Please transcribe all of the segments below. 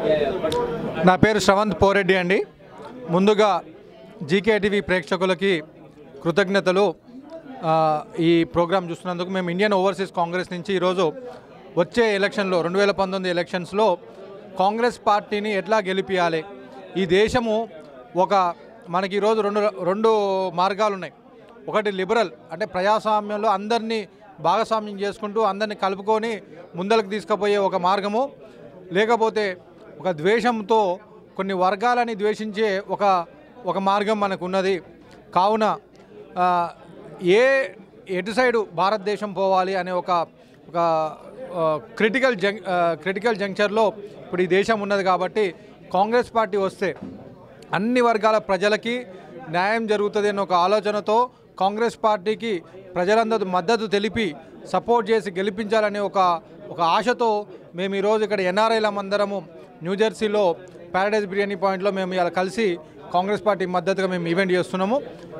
నా పేరు శ్రవంత్ పోరెడ్డి అండి ముందుగా జీకే టీవీ ప్రేక్షకులకి కృతజ్ఞతలు ఆ, ఈ ప్రోగ్రాం చూస్తున్నందుకు మేము ఇండియన్ ఓవర్సీస్ కాంగ్రెస్ నుంచి ఈరోజు వచ్చే ఎలక్షన్లో రెండు వేల పంతొమ్మిది ఎలక్షన్స్లో కాంగ్రెస్ పార్టీని ఎట్లా గెలిపించాలి ఈ దేశము ఒక మనకి ఈరోజు రెండు రెండు మార్గాలు ఉన్నాయి ఒకటి లిబరల్ అంటే ప్రజాస్వామ్యంలో అందరినీ భాగస్వామ్యం చేసుకుంటూ అందరినీ కలుపుకొని ముందలకు తీసుకుపోయే ఒక మార్గము లేకపోతే ఒక ద్వేషంతో కొన్ని వర్గాలని ద్వేషించే ఒక ఒక మార్గం మనకు ఉన్నది కావున ఆ, ఏ ఎటు సైడు భారతదేశం పోవాలి అనే ఒక ఒక క్రిటికల్ జంక్ క్రిటికల్ జంక్చర్లో ఇప్పుడు ఈ దేశం ఉన్నది కాబట్టి కాంగ్రెస్ పార్టీ వస్తే అన్ని వర్గాల ప్రజలకి న్యాయం జరుగుతుంది అన్న ఒక ఆలోచనతో కాంగ్రెస్ పార్టీకి ప్రజలందరూ మద్దతు తెలిపి సపోర్ట్ చేసి గెలిపించాలనే ఒక ఒక ఆశతో మేము ఈరోజు ఇక్కడ ఎన్ఆర్ఐలం అందరము న్యూజెర్సీలో ప్యారడైజ్ బిర్యానీ పాయింట్లో మేము ఇలా కలిసి కాంగ్రెస్ పార్టీ మద్దతుగా మేము ఈవెంట్ చేస్తున్నాము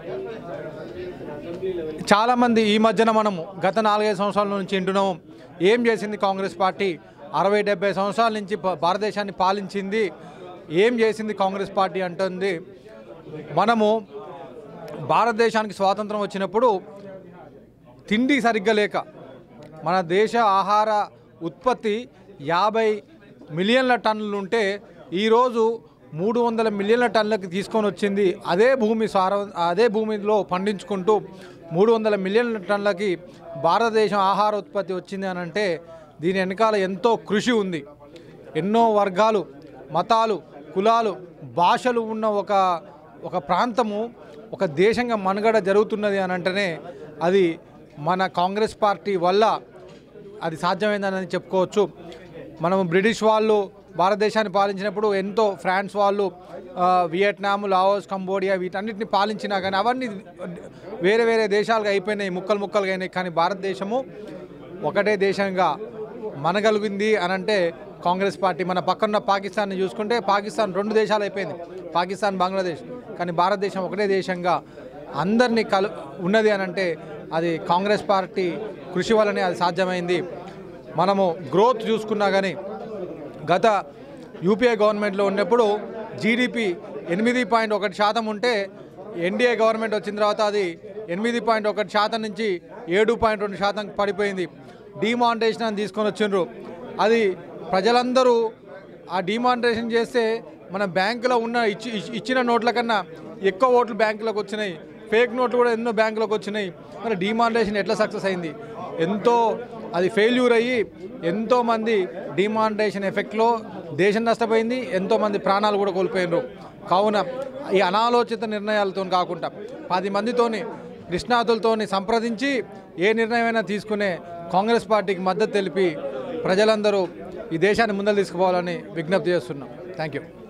చాలామంది ఈ మధ్యన మనము గత నాలుగైదు సంవత్సరాల నుంచి వింటున్నాము ఏం చేసింది కాంగ్రెస్ పార్టీ అరవై డెబ్బై సంవత్సరాల నుంచి ప- భారతదేశాన్ని పాలించింది ఏం చేసింది కాంగ్రెస్ పార్టీ అంటుంది మనము భారతదేశానికి స్వాతంత్రం వచ్చినప్పుడు తిండి సరిగ్గా లేక మన దేశ ఆహార ఉత్పత్తి యాభై మిలియన్ల టన్నులు ఉంటే ఈరోజు మూడు వందల మిలియన్ల టన్నులకు తీసుకొని వచ్చింది అదే భూమి సార అదే భూమిలో పండించుకుంటూ మూడు వందల మిలియన్ల టన్నులకి భారతదేశం ఆహార ఉత్పత్తి వచ్చింది అని అంటే దీని వెనకాల ఎంతో కృషి ఉంది ఎన్నో వర్గాలు మతాలు కులాలు భాషలు ఉన్న ఒక ఒక ప్రాంతము ఒక దేశంగా మనుగడ జరుగుతున్నది అని అంటేనే అది మన కాంగ్రెస్ పార్టీ వల్ల అది సాధ్యమైందని చెప్పుకోవచ్చు మనం బ్రిటిష్ వాళ్ళు భారతదేశాన్ని పాలించినప్పుడు ఎంతో ఫ్రాన్స్ వాళ్ళు ఆ, వియట్నాం లావోస్ కంబోడియా వీటన్నిటిని పాలించినా కానీ అవన్నీ వేరే వేరే దేశాలుగా అయిపోయినాయి ముక్కలు ముక్కలుగా అయినాయి కానీ భారతదేశము ఒకటే దేశంగా మనగలిగింది అని అంటే కాంగ్రెస్ పార్టీ మన పక్కన పాకిస్తాన్ని చూసుకుంటే పాకిస్తాన్ రెండు దేశాలు అయిపోయింది పాకిస్తాన్ బంగ్లాదేశ్ కానీ భారతదేశం ఒకటే దేశంగా అందరినీ కలు ఉన్నది అని అంటే అది కాంగ్రెస్ పార్టీ కృషి వల్లనే అది సాధ్యమైంది మనము గ్రోత్ చూసుకున్నా కానీ గత యూపీఏ గవర్నమెంట్లో ఉన్నప్పుడు జీడిపి ఎనిమిది పాయింట్ ఒకటి శాతం ఉంటే ఎన్డీఏ గవర్నమెంట్ వచ్చిన తర్వాత అది ఎనిమిది పాయింట్ ఒకటి శాతం నుంచి ఏడు పాయింట్ రెండు శాతం పడిపోయింది డిమానిటేషన్ అని తీసుకొని వచ్చిండ్రు అది ప్రజలందరూ ఆ డిమానిటేషన్ చేస్తే మన బ్యాంకులో ఉన్న ఇచ్చి ఇచ్చి- ఇచ్చిన నోట్ల కన్నా ఎక్కువ ఓట్లు బ్యాంకులోకి వచ్చినాయి ఫేక్ నోట్లు కూడా ఎన్నో బ్యాంకులోకి వచ్చినాయి మరి డిమానిటేషన్ ఎట్లా సక్సెస్ అయింది ఎంతో అది ఫెయిల్యూర్ అయ్యి ఎంతోమంది డిమానిటేషన్ ఎఫెక్ట్లో దేశం నష్టపోయింది ఎంతోమంది ప్రాణాలు కూడా కోల్పోయినారు కావున ఈ అనాలోచిత నిర్ణయాలతో కాకుండా పది మందితోని నిష్ణాతులతోని సంప్రదించి ఏ నిర్ణయమైనా తీసుకునే కాంగ్రెస్ పార్టీకి మద్దతు తెలిపి ప్రజలందరూ ఈ దేశాన్ని ముందలు తీసుకుపోవాలని విజ్ఞప్తి చేస్తున్నాం థ్యాంక్ యూ